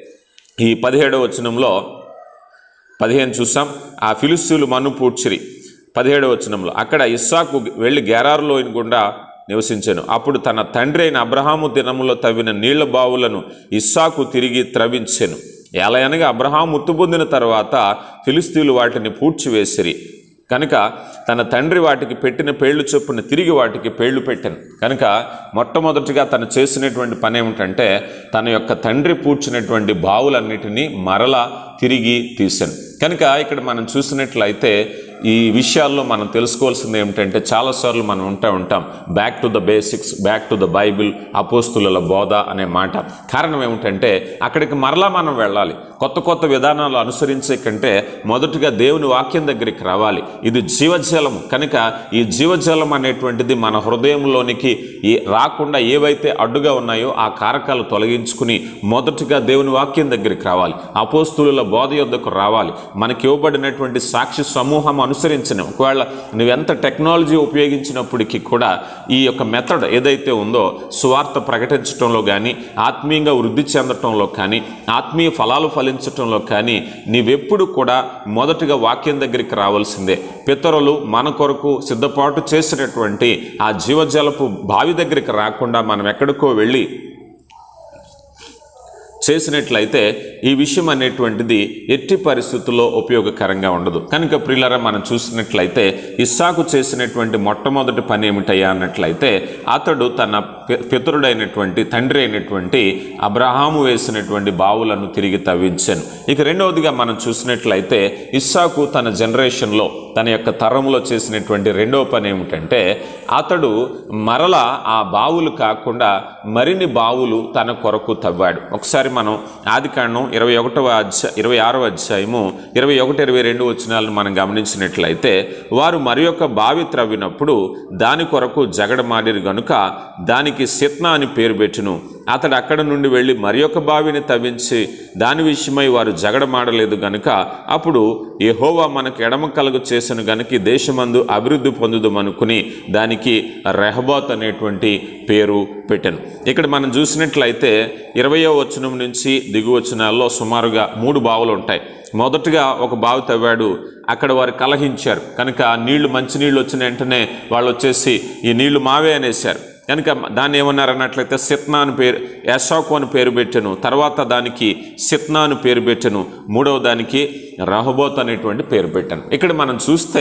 ఈ పదిహేడవ వచనంలో పదిహేను చూసాం ఆ ఫిలిస్తీన్లు మన్ను పూడ్చిరి పదిహేడవ వచనంలో అక్కడ ఇస్సాకు వెళ్ళి గెరారులో గుండా నివసించాను అప్పుడు తన తండ్రి అయిన అబ్రహాము దినములో తవ్విన నీళ్ల బావులను ఇస్సాకు తిరిగి త్రవించెను ఎలయనగా అబ్రహాం ముత్తు పొందిన తర్వాత ఫిలిస్తీన్లు వాటిని పూడ్చివేసిరి కనుక తన తండ్రి వాటికి పెట్టిన పేళ్లు చొప్పున తిరిగి వాటికి పేళ్లు పెట్టాను కనుక మొట్టమొదటిగా తను చేసినటువంటి పని ఏమిటంటే తన యొక్క తండ్రి పూడ్చినటువంటి బావులన్నిటినీ మరలా తిరిగి తీశాను కనుక ఇక్కడ మనం చూసినట్లయితే ఈ విషయాల్లో మనం తెలుసుకోవాల్సింది ఏమిటంటే చాలాసార్లు మనం ఉంటూ ఉంటాం back to the basics back to the Bible అపోస్తుల బోధ అనే మాట కారణం ఏమిటంటే అక్కడికి మరలా మనం వెళ్ళాలి కొత్త కొత్త విధానాలు అనుసరించే కంటే మొదటిగా దేవుని వాక్యం దగ్గరికి రావాలి ఇది జీవజలం కనుక ఈ జీవజలం అనేటువంటిది మన హృదయంలోనికి ఈ రాకుండా ఏవైతే అడ్డుగా ఉన్నాయో ఆ కారకాలు తొలగించుకుని మొదటిగా దేవుని వాక్యం దగ్గరికి రావాలి అపోస్తుల బోధ యొద్దకు రావాలి మనకి ఇవ్వబడినటువంటి సాక్షి సమూహం అనుసరించిన ఒకవేళ నువ్వెంత టెక్నాలజీ ఉపయోగించినప్పటికీ కూడా ఈ యొక్క మెథడ్ ఏదైతే ఉందో సువార్త ప్రకటించడంలో కానీ ఆత్మీయంగా వృద్ధి చెందటంలో కానీ ఆత్మీయ ఫలాలు ఫలించటంలో కానీ నీవెప్పుడు కూడా మొదటిగా వాక్యం దగ్గరికి రావాల్సిందే పితరులు మన కొరకు సిద్ధపాటు చేసినటువంటి ఆ జీవజలపు బావి దగ్గరికి రాకుండా మనం ఎక్కడికో వెళ్ళి చేసినట్లయితే ఈ విషయం అనేటువంటిది ఎట్టి పరిస్థితుల్లో ఉపయోగకరంగా ఉండదు కనుక ప్రియులరా మనం చూసినట్లయితే ఇస్సాకు చేసినటువంటి మొట్టమొదటి పని ఏమిటయ్యా అన్నట్లయితే అతడు తన పి- పితరుడైనటువంటి తండ్రి అయినటువంటి అబ్రహాము వేసినటువంటి బావులను తిరిగి తవ్వించాను ఇక రెండవదిగా మనం చూసినట్లయితే ఇస్సాకు తన జనరేషన్లో తన యొక్క తరంలో చేసినటువంటి రెండవ పని ఏమిటంటే అతడు మరలా ఆ బావులు కాకుండా మరిన్ని బావులు తన కొరకు తవ్వాడు ఒకసారి మనం ఆది కాండం ఇరవై ఒకటవ అధ్యాయ ఇరవై ఆరవ అధ్యాయము ఇరవై ఒకటి ఇరవై రెండు వచనాలను మనం గమనించినట్లయితే వారు మరి యొక్క బావి త్రవ్వినప్పుడు దాని కొరకు జగడమాడిరు గనుక దానికి సిత్న అని పేరు పెట్టును అతడు అక్కడ నుండి వెళ్ళి మరి యొక్క బావిని తవ్వించి దాని విషయమై వారు జగడమాడలేదు గనుక అప్పుడు యెహోవా మనకు ఎడమ కలుగు చేసిన గనుక ఈ దేశమందు అభివృద్ధి పొందుదామనుకుని దానికి రెహబాత్ అనేటువంటి పేరు పెట్టాను ఇక్కడ మనం చూసినట్లయితే ఇరవయో వచనం నుంచి దిగు వచనాల్లో సుమారుగా మూడు బావులు ఉంటాయి మొదటగా ఒక బావి తవ్వాడు అక్కడ వారు కలహించారు కనుక నీళ్లు మంచి నీళ్ళు వచ్చిన వెంటనే వాళ్ళు వచ్చేసి ఈ నీళ్లు మావే అనేసారు కనుక దాన్ని ఏమన్నారు అన్నట్లయితే సిత్నా అని పేరు యశాకు అని పేరు పెట్టాను తర్వాత దానికి సిత్నా అని పేరు పెట్టాను మూడవ దానికి రహబోత్ అనేటువంటి పేరు పెట్టాను ఇక్కడ మనం చూస్తే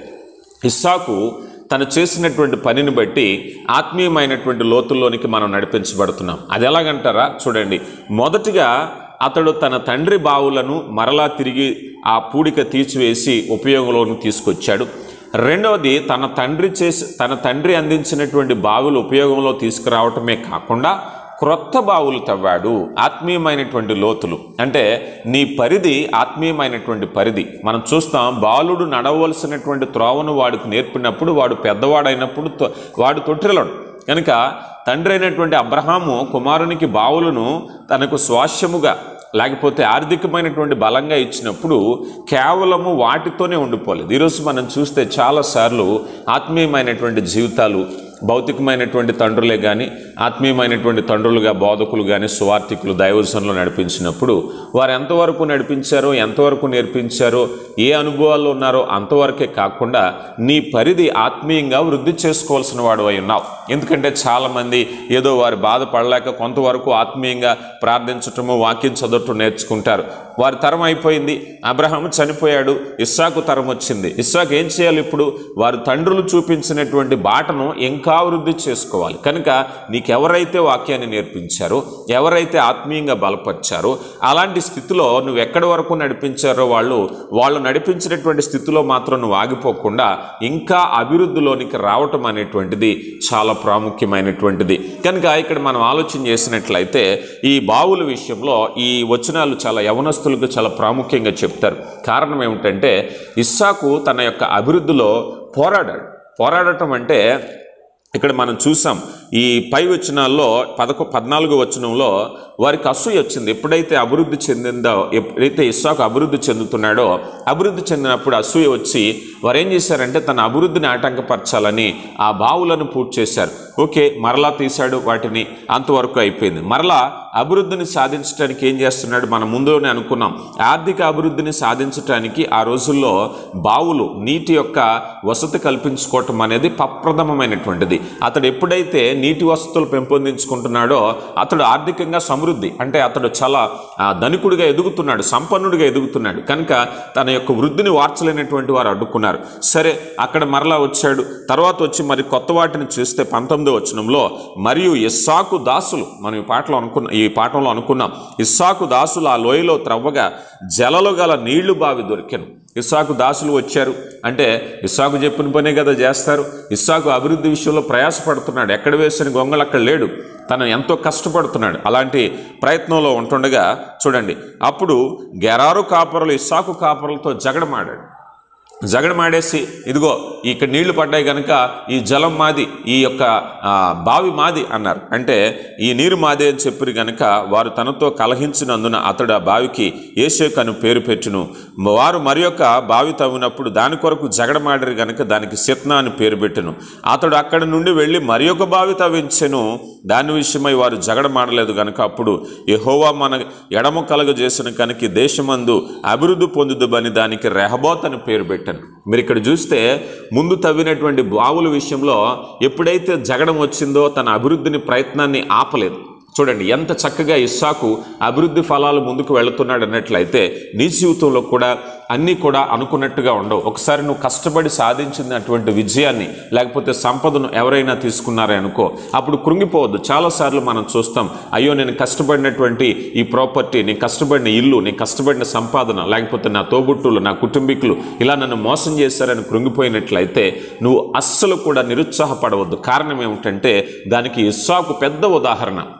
ఇస్సాకు తను చేసినటువంటి పనిని బట్టి ఆత్మీయమైనటువంటి లోతుల్లోనికి మనం నడిపించబడుతున్నాం అది ఎలాగంటారా చూడండి మొదటిగా అతడు తన తండ్రి బావులను మరలా తిరిగి ఆ పూడిక తీసివేసి ఉపయోగంలోకి తీసుకొచ్చాడు రెండవది తన తండ్రి చేసి తన తండ్రి అందించినటువంటి బావులు ఉపయోగంలో తీసుకురావటమే కాకుండా క్రొత్త బావులు తవ్వాడు ఆత్మీయమైనటువంటి లోతులు అంటే నీ పరిధి ఆత్మీయమైనటువంటి పరిధి మనం చూస్తాం బాలుడు నడవలసినటువంటి త్రోవను వాడికి నేర్పినప్పుడు వాడు పెద్దవాడైనప్పుడు తొ- వాడు తొట్టిల్లడు కనుక తండ్రి అయినటువంటి అబ్రహాము కుమారునికి బావులను తనకు స్వాస్యముగా లేకపోతే ఆర్థికమైనటువంటి బలంగా ఇచ్చినప్పుడు కేవలము వాటితోనే ఉండిపోలేదు ఈరోజు మనం చూస్తే చాలాసార్లు ఆత్మీయమైనటువంటి జీవితాలు భౌతికమైనటువంటి తండ్రులే కానీ ఆత్మీయమైనటువంటి తండ్రులుగా బోధకులు కానీ సువార్థికులు దైవజనంలో నడిపించినప్పుడు వారు ఎంతవరకు నడిపించారో ఎంతవరకు నేర్పించారో ఏ అనుభవాల్లో ఉన్నారో అంతవరకే కాకుండా నీ పరిధి ఆత్మీయంగా వృద్ధి చేసుకోవాల్సిన వాడు అయి ఉన్నావు ఎందుకంటే చాలామంది ఏదో వారు బాధపడలేక కొంతవరకు ఆత్మీయంగా ప్రార్థించటము వాక్యం చదవటం నేర్చుకుంటారు వారి తరం అయిపోయింది అబ్రహాం చనిపోయాడు ఇస్సాకు తరం వచ్చింది ఇస్సాకు ఏం చేయాలి ఇప్పుడు వారు తండ్రులు చూపించినటువంటి బాటను ఇంకా వృద్ధి చేసుకోవాలి కనుక నీకెవరైతే వాక్యాన్ని నేర్పించారో ఎవరైతే ఆత్మీయంగా బలపరిచారో అలాంటి స్థితిలో నువ్వు ఎక్కడి వరకు నడిపించారో వాళ్ళు వాళ్ళు నడిపించినటువంటి స్థితిలో మాత్రం నువ్వు ఆగిపోకుండా ఇంకా అభివృద్ధిలోనికి రావటం అనేటువంటిది చాలా ప్రాముఖ్యమైనటువంటిది కనుక ఇక్కడ మనం ఆలోచన చేసినట్లయితే ఈ బావుల విషయంలో ఈ వచనాలు చాలా యవనస్తులకు చాలా ప్రాముఖ్యంగా చెప్తారు కారణం ఏమిటంటే ఇస్సాకు తన యొక్క అభివృద్ధిలో పోరాడాడు పోరాడటం అంటే ఇక్కడ మనం చూసాం ఈ పై వచనాల్లో పదకొ పద్నాలుగో వచనంలో వారికి అసూయ వచ్చింది ఎప్పుడైతే అభివృద్ధి చెందిందో ఎప్పుడైతే ఇస్సాకు అభివృద్ధి చెందుతున్నాడో అభివృద్ధి చెందినప్పుడు అసూయ వచ్చి వారు ఏం చేశారంటే తన అభివృద్ధిని ఆటంకపరచాలని ఆ బావులను పూర్తి చేశారు ఓకే మరలా తీశాడు వాటిని అంతవరకు అయిపోయింది మరలా అభివృద్ధిని సాధించడానికి ఏం చేస్తున్నాడు మనం ముందులోనే అనుకున్నాం ఆర్థిక అభివృద్ధిని సాధించడానికి ఆ రోజుల్లో బావులు నీటి యొక్క వసతి కల్పించుకోవటం అనేది పప్రథమమైనటువంటిది అతడు ఎప్పుడైతే నీటి వసతులు పెంపొందించుకుంటున్నాడో అతడు ఆర్థికంగా సమృద్ధి అంటే అతడు చాలా ఆ, ధనికుడిగా ఎదుగుతున్నాడు సంపన్నుడిగా ఎదుగుతున్నాడు కనుక తన యొక్క వృద్ధిని వార్చలేనటువంటి వారు అడ్డుకున్నారు సరే అక్కడ మరలా వచ్చాడు తర్వాత వచ్చి మరి కొత్త వాటిని చూస్తే పంతొమ్మిదో వచనంలో మరియు ఇస్సాకు దాసులు మనం ఈ పాటలో అనుకున్న ఈ పాఠంలో అనుకున్నాం ఇస్సాకు దాసులు ఆ లోయలో త్రవ్వగా జలలు గల నీళ్లు బావి దొరికాను ఇస్సాకు దాసులు వచ్చారు అంటే ఇస్సాకు చెప్పిన పనే కదా చేస్తారు ఇస్సాకు అభివృద్ధి విషయంలో ప్రయాసపడుతున్నాడు ఎక్కడ వేసిన గొంగళి అక్కడ లేడు తను ఎంతో కష్టపడుతున్నాడు అలాంటి ప్రయత్నంలో ఉంటుండగా చూడండి అప్పుడు గెరారు కాపరులు ఇస్సాకు కాపరులతో జగడమాడాడు జగడమాడేసి ఇదిగో ఇక్కడ నీళ్లు పడ్డాయి కనుక ఈ జలం మాది ఈ యొక్క ఆ, బావి మాది అన్నారు అంటే ఈ నీరు మాదే అని చెప్పిరు గనుక వారు తనతో కలహించినందున అతడు ఆ బావికి ఏషేక్ అని పేరు పెట్టును వారు మరి యొక్క బావి తవ్వినప్పుడు దాని కొరకు జగడమాడరు గనుక దానికి సిత్నా అని పేరు పెట్టును అతడు అక్కడి నుండి వెళ్ళి మరి ఒక బావి తవ్వించెను దాని విషయమై వారు జగడమాడలేదు గనుక అప్పుడు యెహోవా మన ఎడమ కలుగజేసిన కనుక ఈ దేశమందు అభివృద్ధి పొందుదుబని దానికి రెహబోత్ అని పేరు పెట్టాను మీరు ఇక్కడ చూస్తే ముందు తవ్వినటువంటి బావుల విషయంలో ఎప్పుడైతే జగడం వచ్చిందో తన అభివృద్ధిని ప్రయత్నాన్ని ఆపలేదు చూడండి ఎంత చక్కగా ఇస్సాకు అభివృద్ధి ఫలాలు ముందుకు వెళుతున్నాడు అన్నట్లయితే నీ జీవితంలో కూడా అన్నీ కూడా అనుకున్నట్టుగా ఉండవు ఒకసారి నువ్వు కష్టపడి సాధించినటువంటి విజయాన్ని లేకపోతే సంపదను ఎవరైనా తీసుకున్నారే అనుకో అప్పుడు కృంగిపోవద్దు చాలాసార్లు మనం చూస్తాం అయ్యో నేను కష్టపడినటువంటి ఈ ప్రాపర్టీ నేను కష్టపడిన ఇల్లు నేను కష్టపడిన సంపాదన లేకపోతే నా తోబుట్టులు నా కుటుంబీకులు ఇలా నన్ను మోసం చేశారని కృంగిపోయినట్లయితే నువ్వు అస్సలు కూడా నిరుత్సాహపడవద్దు కారణం ఏమిటంటే దానికి ఇస్సాకు పెద్ద ఉదాహరణ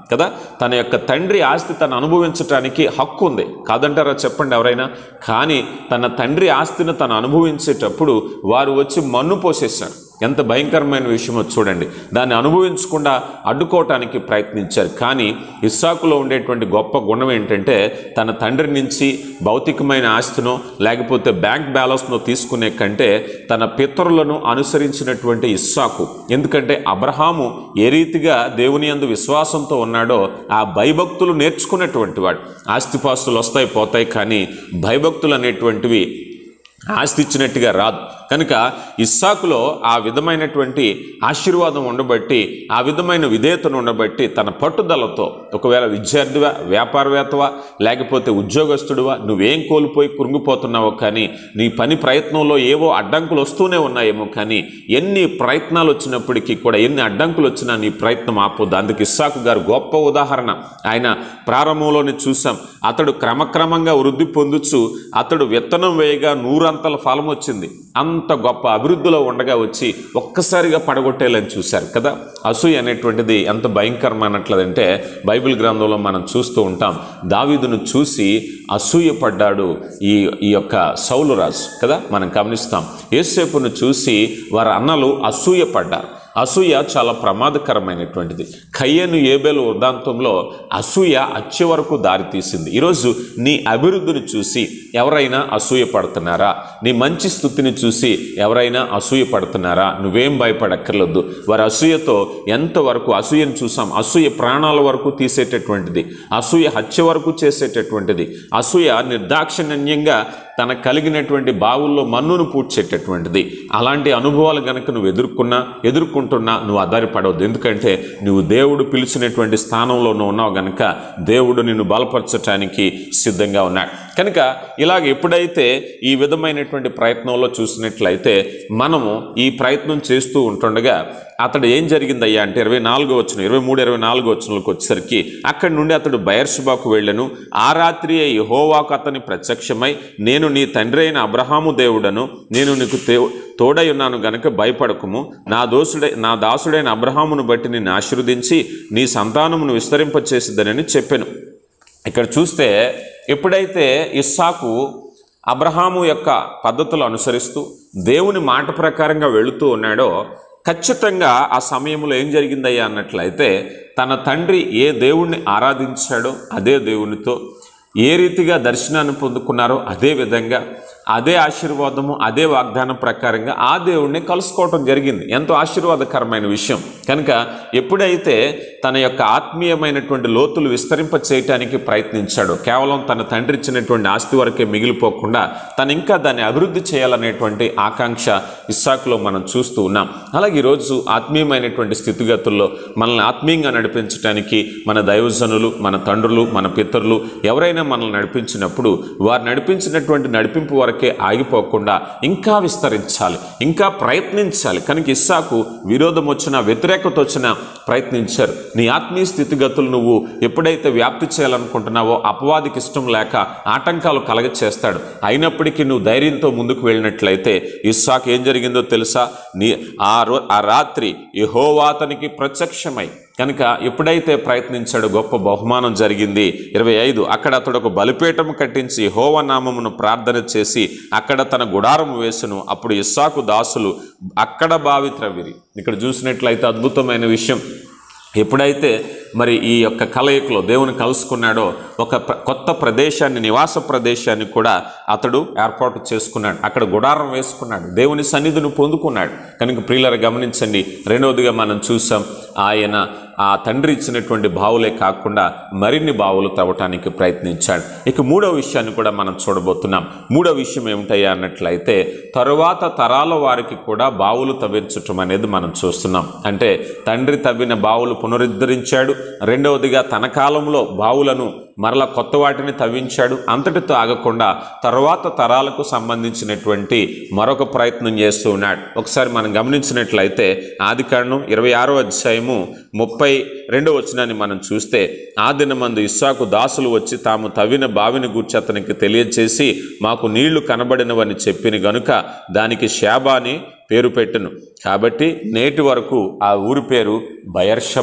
కదా తన యొక్క తండ్రి ఆస్తి తను అనుభవించటానికి హక్కు ఉంది కాదంటారా చెప్పండి ఎవరైనా కానీ తన తండ్రి ఆస్తిని తను అనుభవించేటప్పుడు వారు వచ్చి మన్ను పోసేశారు ఎంత భయంకరమైన విషయమో చూడండి దాన్ని అనుభవించకుండా అడ్డుకోవటానికి ప్రయత్నించారు కానీ ఇస్సాకులో ఉండేటువంటి గొప్ప గుణం ఏంటంటే తన తండ్రి నుంచి భౌతికమైన ఆస్తినో లేకపోతే బ్యాంక్ బ్యాలెన్స్నో తీసుకునే కంటే తన పితరులను అనుసరించినటువంటి ఇస్సాకు ఎందుకంటే అబ్రహాము ఏ రీతిగా దేవుని యందు విశ్వాసంతో ఉన్నాడో ఆ భయభక్తులు నేర్చుకున్నటువంటి వాడు ఆస్తిపాస్తులు వస్తాయి పోతాయి కానీ భయభక్తులు అనేటువంటివి ఆస్తి ఇచ్చినట్టుగా రాదు కనుక ఇస్సాకులో ఆ విధమైనటువంటి ఆశీర్వాదం ఉండబట్టి ఆ విధమైన విధేయతను ఉండబట్టి తన పట్టుదలతో ఒకవేళ విద్యార్థివా వ్యాపారవేత్తవా లేకపోతే ఉద్యోగస్తుడివా నువ్వేం కోల్పోయి కురుంగిపోతున్నావో కానీ నీ పని ప్రయత్నంలో ఏవో అడ్డంకులు వస్తూనే ఉన్నాయేమో కానీ ఎన్ని ప్రయత్నాలు వచ్చినప్పటికీ కూడా ఎన్ని అడ్డంకులు వచ్చినా నీ ప్రయత్నం ఆపొద్దు అందుకు ఇస్సాకు గారు గొప్ప ఉదాహరణ ఆయన ప్రారంభంలోనే చూసాం అతడు క్రమక్రమంగా వృద్ధి పొందుచు అతడు విత్తనం వేయగా నూరంతల ఫలం వచ్చింది అంత గొప్ప అభివృద్ధిలో ఉండగా వచ్చి ఒక్కసారిగా పడగొట్టేయాలని చూశారు కదా అసూయ అనేటువంటిది ఎంత భయంకరమైనట్లదంటే బైబిల్ గ్రంథంలో మనం చూస్తూ ఉంటాం దావీదును చూసి అసూయపడ్డాడు ఈ ఈ యొక్క సౌలు రాజు కదా మనం గమనిస్తాం ఏసేపును చూసి వారి అన్నలు అసూయపడ్డారు అసూయ చాలా ప్రమాదకరమైనటువంటిది కయ్యను ఏబేలు వృద్ధాంతంలో అసూయ అచ్చే వరకు దారితీసింది ఈరోజు నీ అభివృద్ధిని చూసి ఎవరైనా అసూయ పడుతున్నారా నీ మంచి స్థుతిని చూసి ఎవరైనా అసూయ పడుతున్నారా నువ్వేం భయపడక్కర్లేదు వారి అసూయతో ఎంతవరకు అసూయను చూసాం అసూయ ప్రాణాల వరకు తీసేటటువంటిది అసూయ హత్య వరకు చేసేటటువంటిది అసూయ నిర్దాక్షిణ్యంగా తన కలిగినటువంటి బావుల్లో మన్నును పూడ్చేటటువంటిది అలాంటి అనుభవాలు గనక నువ్వు ఎదుర్కొన్నా ఎదుర్కొంటున్నా నువ్వు ఆధారపడవద్దు ఎందుకంటే నువ్వు దేవుడు పిలిచినటువంటి స్థానంలో నువ్వు ఉన్నావు గనక దేవుడు నిన్ను బలపరచటానికి సిద్ధంగా ఉన్నాడు కనుక ఇలాగ ఎప్పుడైతే ఈ విధమైనటువంటి ప్రయత్నంలో చూసినట్లయితే మనము ఈ ప్రయత్నం చేస్తూ ఉంటుండగా అతడు ఏం జరిగిందయ్యా అంటే ఇరవై నాలుగో వచ్చిన ఇరవై మూడు ఇరవై నాలుగో వచ్చినకి వచ్చేసరికి అక్కడి నుండి అతడు బయర్షబాకు వెళ్ళను ఆ రాత్రి యెహోవాకు అతని ప్రత్యక్షమై నేను నీ తండ్రి అయిన అబ్రహాము దేవుడను నేను నీకు తే తోడై ఉన్నాను గనుక భయపడకుము నా దోసుడై నా దాసుడైన అబ్రహామును బట్టి నిన్ను ఆశీర్వదించి నీ సంతానమును విస్తరింపచేసిద్దనని చెప్పాను ఇక్కడ చూస్తే ఎప్పుడైతే ఇస్సాకు అబ్రహాము యొక్క పద్ధతులు అనుసరిస్తూ దేవుని మాట ప్రకారంగా వెళుతూ ఉన్నాడో ఖచ్చితంగా ఆ సమయంలో ఏం జరిగిందయ్యా అన్నట్లయితే తన తండ్రి ఏ దేవుణ్ణి ఆరాధించాడో అదే దేవునితో ఏ రీతిగా దర్శనాన్ని పొందుకున్నారో అదే విధంగా అదే ఆశీర్వాదము అదే వాగ్దానం ప్రకారంగా ఆ దేవుణ్ణి కలుసుకోవటం జరిగింది ఎంతో ఆశీర్వాదకరమైన విషయం కనుక ఎప్పుడైతే తన యొక్క ఆత్మీయమైనటువంటి లోతులు విస్తరింప చేయటానికి ప్రయత్నించాడో కేవలం తన తండ్రి ఇచ్చినటువంటి ఆస్తి వరకే మిగిలిపోకుండా తను ఇంకా దాన్ని అభివృద్ధి చేయాలనేటువంటి ఆకాంక్ష ఇస్సాకులో మనం చూస్తూ ఉన్నాం అలాగే ఈరోజు ఆత్మీయమైనటువంటి స్థితిగతుల్లో మనల్ని ఆత్మీయంగా నడిపించడానికి మన దైవజనులు మన తండ్రులు మన పితరులు ఎవరైనా మనల్ని నడిపించినప్పుడు వారు నడిపించినటువంటి నడిపింపు వరకే ఆగిపోకుండా ఇంకా విస్తరించాలి ఇంకా ప్రయత్నించాలి కనుక ఇస్సాకు విరోధం వచ్చినా వ్యతిరేకత వచ్చినా ప్రయత్నించారు నీ ఆత్మీయ స్థితిగతులు నువ్వు ఎప్పుడైతే వ్యాప్తి చేయాలనుకుంటున్నావో అపవాదికి ఇష్టం లేక ఆటంకాలు కలగ చేస్తాడు అయినప్పటికీ నువ్వు ధైర్యంతో ముందుకు వెళ్ళినట్లయితే ఇస్సాకు ఏం జరిగిందో తెలుసా నీ ఆ రో ఆ రాత్రి యెహోవా అతనికి ప్రత్యక్షమై కనుక ఎప్పుడైతే ప్రయత్నించాడో గొప్ప బహుమానం జరిగింది ఇరవై ఐదు అక్కడ అతడు ఒక బలిపీఠం కట్టించి హోవ నామమును ప్రార్థన చేసి అక్కడ తన గుడారం వేసును అప్పుడు ఇస్సాకు దాసులు అక్కడ బావి త్రవిరి ఇక్కడ చూసినట్లయితే అద్భుతమైన విషయం ఎప్పుడైతే మరి ఈ యొక్క కలయికలో దేవుని కలుసుకున్నాడో ఒక ప్ర- కొత్త ప్రదేశాన్ని నివాస ప్రదేశాన్ని కూడా అతడు ఏర్పాటు చేసుకున్నాడు అక్కడ గుడారం వేసుకున్నాడు దేవుని సన్నిధిని పొందుకున్నాడు కనుక ప్రియులర గమనించండి రెండవదిగా మనం చూసాం ఆయన ఆ తండ్రి ఇచ్చినటువంటి బావులే కాకుండా మరిన్ని బావులు తవ్వటానికి ప్రయత్నించాడు ఇక మూడో విషయాన్ని కూడా మనం చూడబోతున్నాం మూడో విషయం ఏమిటయ్యా అన్నట్లయితే తరువాత తరాల వారికి కూడా బావులు తవ్వించటం అనేది మనం చూస్తున్నాం అంటే తండ్రి తవ్విన బావులు పునరుద్ధరించాడు రెండవదిగా తన కాలంలో బావులను మరల కొత్త వాటిని తవ్వించాడు అంతటితో ఆగకుండా తర్వాత తరాలకు సంబంధించినటువంటి మరొక ప్రయత్నం చేస్తూ ఉన్నాడు ఒకసారి మనం గమనించినట్లయితే ఆది కాండం ఇరవై ఆరో అధ్యాయము ముప్పై రెండో వచనాన్ని మనం చూస్తే ఆ దినమందు ఇస్సాకు దాసులు వచ్చి తాము తవ్విన బావిని గూర్చి అతనికి తెలియచేసి మాకు నీళ్లు కనబడినవని చెప్పిన గనుక దానికి శాబాని పేరు పెట్టును కాబట్టి నేటి వరకు ఆ ఊరి పేరు బయర్షబ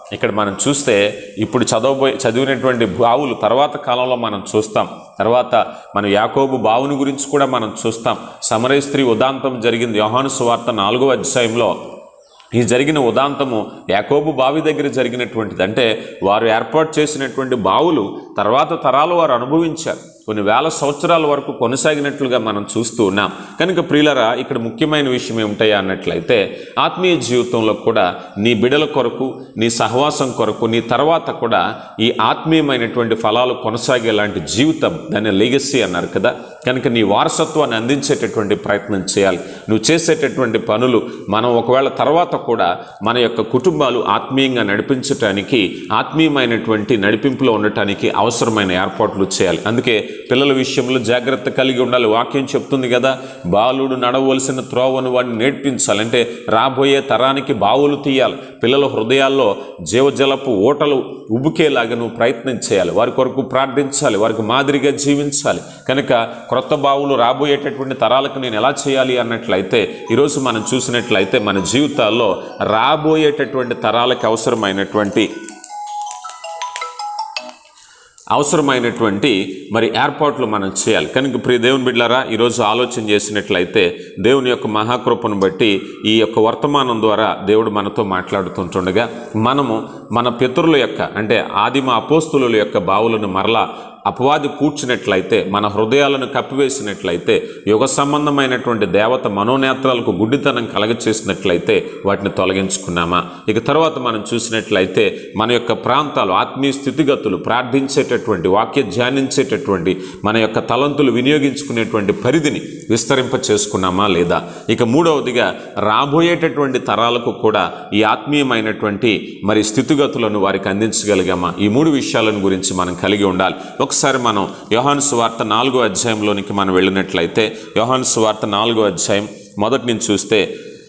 ఇక్కడ మనం చూస్తే ఇప్పుడు చదవబోయే చదివినటువంటి బావులు తర్వాత కాలంలో మనం చూస్తాం తర్వాత మన యాకోబు బావుని గురించి కూడా మనం చూస్తాం సమరయ స్త్రీ ఉదాంతం జరిగింది యోహాను సువార్త నాలుగో అధ్యాయంలో ఈ జరిగిన ఉదాంతము యాకోబు బావి దగ్గర జరిగినటువంటిది అంటే వారు ఏర్పాటు చేసినటువంటి బావులు తర్వాత తరాలు వారు అనుభవించారు కొన్ని వేల సంవత్సరాల వరకు కొనసాగినట్లుగా మనం చూస్తూ ఉన్నాం కనుక ప్రియులరా ఇక్కడ ముఖ్యమైన విషయం ఏమిటాయా అన్నట్లయితే ఆత్మీయ జీవితంలో కూడా నీ బిడల కొరకు నీ సహవాసం కొరకు నీ తర్వాత కూడా ఈ ఆత్మీయమైనటువంటి ఫలాలు కొనసాగేలాంటి జీవితం దాన్ని లెగసీ అన్నారు కదా కనుక నీ వారసత్వాన్ని అందించేటటువంటి ప్రయత్నం చేయాలి నువ్వు చేసేటటువంటి పనులు మనం ఒకవేళ తర్వాత కూడా మన యొక్క కుటుంబాలు ఆత్మీయంగా నడిపించటానికి ఆత్మీయమైనటువంటి నడిపింపులో ఉండటానికి అవసరమైన ఏర్పాట్లు చేయాలి అందుకే పిల్లల విషయంలో జాగ్రత్త కలిగి ఉండాలి వాక్యం చెప్తుంది కదా బాలుడు నడవలసిన త్రోవను వాడిని నేర్పించాలి అంటే రాబోయే తరానికి బావులు తీయాలి పిల్లల హృదయాల్లో జీవజలపు ఓటలు ఉబ్బుకేలాగా నువ్వు ప్రయత్నం చేయాలి వారి కొరకు ప్రార్థించాలి వారికి మాదిరిగా జీవించాలి కనుక క్రొత్త బావులు రాబోయేటటువంటి తరాలకు నేను ఎలా చేయాలి అన్నట్లయితే ఈరోజు మనం చూసినట్లయితే మన జీవితాల్లో రాబోయేటటువంటి తరాలకు అవసరమైనటువంటి అవసరమైనటువంటి మరి ఏర్పాట్లు మనం చేయాలి కనుక ప్రియ దేవుని బిడ్డారా ఈరోజు ఆలోచన చేసినట్లయితే దేవుని యొక్క మహాకృపను బట్టి ఈ యొక్క వర్తమానం ద్వారా దేవుడు మనతో మాట్లాడుతుంటుండగా మనము మన పితరుల యొక్క అంటే ఆదిమ అపోస్తుల యొక్క బావులను మరలా అపవాది పూడ్చినట్లయితే మన హృదయాలను కప్పివేసినట్లయితే యుగ సంబంధమైనటువంటి దేవత మనోనేత్రాలకు గుడ్డితనం కలగచేసినట్లయితే వాటిని తొలగించుకున్నామా ఇక తర్వాత మనం చూసినట్లయితే మన యొక్క ప్రాంతాలు ఆత్మీయ స్థితిగతులు ప్రార్థించేటటువంటి వాక్య ధ్యానించేటటువంటి మన యొక్క తలంతులు వినియోగించుకునేటువంటి పరిధిని విస్తరింప చేసుకున్నామా లేదా ఇక మూడవదిగా రాబోయేటటువంటి తరాలకు కూడా ఈ ఆత్మీయమైనటువంటి మరి స్థితిగతులను వారికి అందించగలిగామా ఈ మూడు విషయాలను గురించి మనం కలిగి ఉండాలి ఒకసారి మనం యోహాను సువార్త నాలుగో అధ్యాయంలోనికి మనం వెళ్ళినట్లయితే యోహాను సువార్త నాలుగో అధ్యాయం మొదటి నుంచి చూస్తే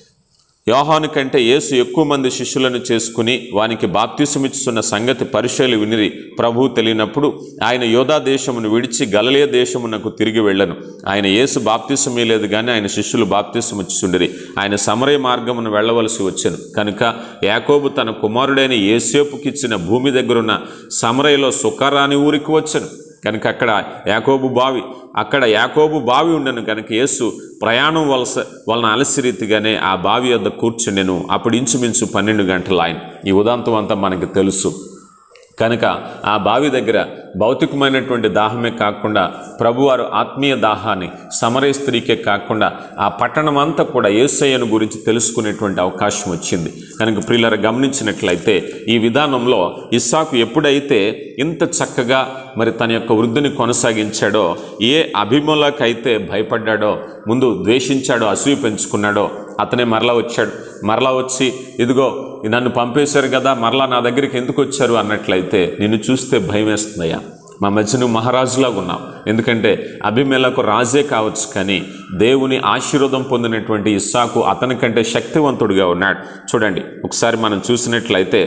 యోహాను కంటే యేసు ఎక్కువ మంది శిష్యులను చేసుకుని వానికి బాప్తిసమిచ్చుతున్న సంగతి పరిశైలు వినిరి ప్రభు తెలియనప్పుడు ఆయన యోధా దేశమును విడిచి గలలియ దేశమునకు తిరిగి వెళ్ళను ఆయన యేసు బాప్తిసమే లేదు కానీ ఆయన శిష్యులు బాప్తిసమిచ్చుండిరి ఆయన సమరయ మార్గమును వెళ్ళవలసి వచ్చాను కనుక యాకోబు తన కుమారుడైన ఏసేపుకిచ్చిన భూమి దగ్గరున్న సమరయలో సుఖరాని ఊరికి వచ్చాను కనుక అక్కడ యాకోబు బావి అక్కడ యాకోబు బావి ఉండను కనుక యేసు ప్రయాణం వలస వలన అలసి రీతిగానే ఆ బావి వద్ద కూర్చుండెను అప్పుడు ఇంచుమించు పన్నెండు గంటల ఆయన ఈ ఉదాంతం అంతా మనకు తెలుసు కనుక ఆ బావి దగ్గర భౌతికమైనటువంటి దాహమే కాకుండా ప్రభువారు ఆత్మీయ దాహాన్ని సమరయ స్త్రీకే కాకుండా ఆ పట్టణం అంతా కూడా ఏసయ్యను గురించి తెలుసుకునేటువంటి అవకాశం వచ్చింది కనుక ప్రియులర గమనించినట్లయితే ఈ విధానంలో ఇస్సాకు ఎప్పుడైతే ఇంత చక్కగా మరి తన యొక్క వృద్ధిని కొనసాగించాడో ఏ అభిమలకైతే భయపడ్డాడో ముందు ద్వేషించాడో అసూయ పెంచుకున్నాడో అతనే మరలా వచ్చాడు మరలా వచ్చి ఇదిగో నన్ను పంపేశారు కదా మరలా నా దగ్గరికి ఎందుకు వచ్చారు అన్నట్లయితే నిన్ను చూస్తే భయం వేస్తుందయ్యా మా మధ్య నువ్వు మహారాజులాగా ఉన్నావు ఎందుకంటే అభిమేలకు రాజే కావచ్చు కానీ దేవుని ఆశీర్వాదం పొందినటువంటి ఇస్సాకు అతని కంటే శక్తివంతుడిగా ఉన్నాడు చూడండి ఒకసారి మనం చూసినట్లయితే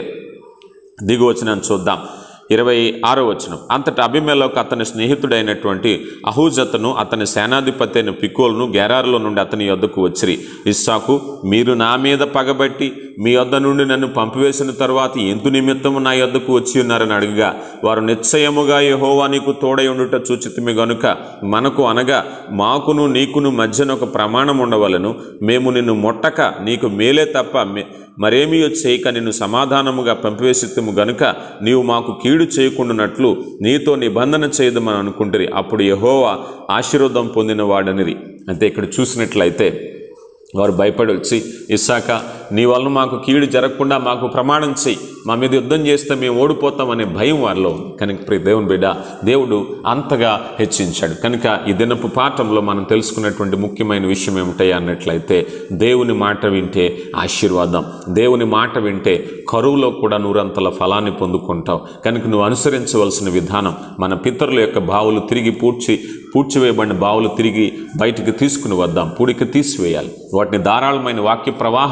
దిగువచనం చూద్దాం ఇరవై ఆరో వచనం అంతటా అభిమేలకు అతని స్నేహితుడైనటువంటి అహూజతను అతని సేనాధిపతి అయిన పికోల్ను గెరారులో నుండి అతని యొద్దకు వచ్చిరి ఇస్సాకు మీరు నా మీద పగబట్టి మీ యొద్ద నుండి నన్ను పంపివేసిన తర్వాత ఎందు నిమిత్తము నా యొద్దకు వచ్చి ఉన్నారని అడిగగా వారు నిశ్చయముగా యెహోవా నీకు తోడై ఉండుట చూచితిమి గనుక మనకు అనగా మాకును నీకును మధ్యన ఒక ప్రమాణం ఉండవలను మేము నిన్ను మొట్టక నీకు మేలే తప్ప మే- మరేమీ చేయక నిన్ను సమాధానముగా పంపివేసిత్తము గనుక నీవు మాకు కీడు చేయకుండానట్లు నీతో నిబంధన చేయదమని అనుకుంటురి అప్పుడు యెహోవా ఆశీర్వాదం పొందిన వాడనిరి అంటే ఇక్కడ చూసినట్లయితే వారు భయపడి వచ్చి ఇస్సాక నీ వలన మాకు కీడు జరగకుండా మాకు ప్రమాణం చెయ్యి మా మీద యుద్ధం చేస్తే మేము ఓడిపోతామనే భయం వారిలో ఉంది కనుక ప్రియ దేవుని బిడ్డ దేవుడు అంతగా హెచ్చించాడు కనుక ఈ దినపు పాఠంలో మనం తెలుసుకున్నటువంటి ముఖ్యమైన విషయం ఏమిటాయి అన్నట్లయితే దేవుని మాట వింటే ఆశీర్వాదం దేవుని మాట వింటే కరువులో కూడా నూరంతల ఫలాన్ని పొందుకుంటావు కనుక నువ్వు అనుసరించవలసిన విధానం మన పితరుల యొక్క బావులు తిరిగి పూడ్చి పూడ్చివేయబడిన బావులు తిరిగి బయటికి తీసుకుని వద్దాం పూడికి తీసివేయాలి వాటిని ధారాళమైన వాక్య ప్రవాహముగా మన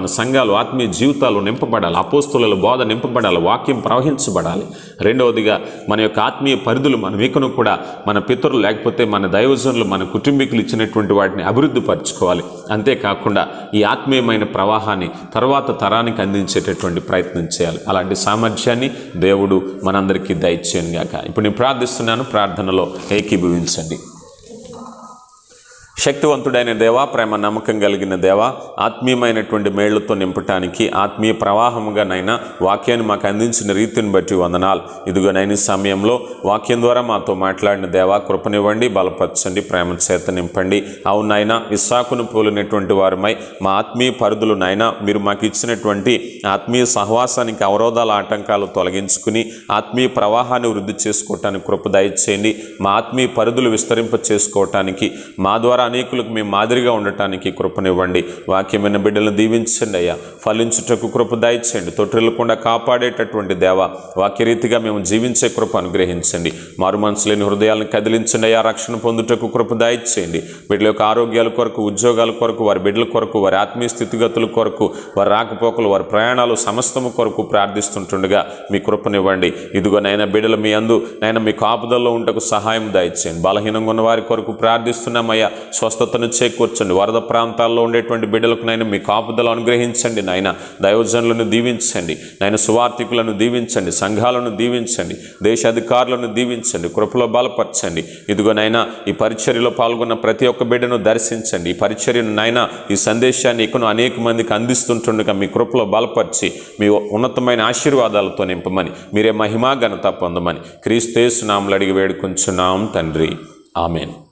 మన సంఘాలు ఆత్మీయ జీవితాలు నింపబడాలి అపోస్తుల బోధ నింపబడాలి వాక్యం ప్రవహించబడాలి రెండవదిగా మన యొక్క ఆత్మీయ పరిధులు మన వీకను కూడా మన పితరులు లేకపోతే మన దైవజనులు మన కుటుంబీకులు ఇచ్చినటువంటి వాటిని అభివృద్ధి పరచుకోవాలి అంతేకాకుండా ఈ ఆత్మీయమైన ప్రవాహాన్ని తర్వాత తరానికి అందించేటటువంటి ప్రయత్నం చేయాలి అలాంటి సామర్థ్యాన్ని దేవుడు మనందరికీ దయచేయను గాక ఇప్పుడు నేను ప్రార్థిస్తున్నాను ప్రార్థనలో ఏకీభవించండి శక్తివంతుడైన దేవా ప్రేమ నమ్మకం కలిగిన దేవా ఆత్మీయమైనటువంటి మేళ్లతో నింపటానికి ఆత్మీయ ప్రవాహముగానైనా వాక్యాన్ని మాకు అందించిన రీతిని బట్టి వందనాలు ఇదిగో నైన సమయంలో వాక్యం ద్వారా మాతో మాట్లాడిన దేవా కృపనివ్వండి బలపరచండి ప్రేమ చేత నింపండి అవునైనా ఇస్సాకును పోలినటువంటి వారమై మా ఆత్మీయ పరిధులు నాయనా మీరు మాకు ఇచ్చినటువంటి ఆత్మీయ సహవాసానికి అవరోధాల ఆటంకాలు తొలగించుకుని ఆత్మీయ ప్రవాహాన్ని వృద్ధి చేసుకోవటానికి కృప దయచేయండి మా ఆత్మీయ పరిధులు విస్తరింప చేసుకోవటానికి మా ద్వారా అనేకులకు మేము మాదిరిగా ఉండటానికి కృపనివ్వండి వాక్యమైన బిడ్డలను దీవించండి అయ్యా ఫలించుటకు కృప దయచేయండి తొట్టిల్లకుండా కాపాడేటటువంటి దేవ వాక్యరీతిగా మేము జీవించే కృప అనుగ్రహించండి మారు మనసు లేని హృదయాలను కదిలించండి అయ్యా రక్షణ పొందుటకు కృప దయచేయండి బిడ్డల యొక్క ఆరోగ్యాల కొరకు ఉద్యోగాల కొరకు వారి బిడ్డల కొరకు వారి ఆత్మీయ స్థితిగతుల కొరకు వారి రాకపోకలు వారి ప్రయాణాలు సమస్తము కొరకు ప్రార్థిస్తుంటుండగా మీ కృపనివ్వండి ఇదిగోనైనా బిడ్డలు మీ అందు నైనా మీ కాపుదల్లో ఉంటకు సహాయం దయచేయండి బలహీనంగా ఉన్న వారి కొరకు ప్రార్థిస్తున్నామయ్యా స్వస్థతను చేకూర్చండి వరద ప్రాంతాల్లో ఉండేటువంటి బిడ్డలకు నైనా మీ కాపుదలు అనుగ్రహించండి నాయన దైవజనులను దీవించండి నాయన సువార్థికులను దీవించండి సంఘాలను దీవించండి దేశ అధికారులను దీవించండి కృపలో బలపరచండి ఇదిగోనైనా ఈ పరిచర్యలో పాల్గొన్న ప్రతి ఒక్క బిడ్డను దర్శించండి ఈ పరిచర్యను నాయన ఈ సందేశాన్ని ఇకను అనేక మందికి అందిస్తుంటుండగా మీ కృపలో బలపరిచి మీ ఉన్నతమైన ఆశీర్వాదాలతో నింపమని మీరే మహిమా ఘనత పొందమని క్రీస్తేసు నామలు అడిగి వేడుకొంచున్నాం తండ్రి ఆమెన్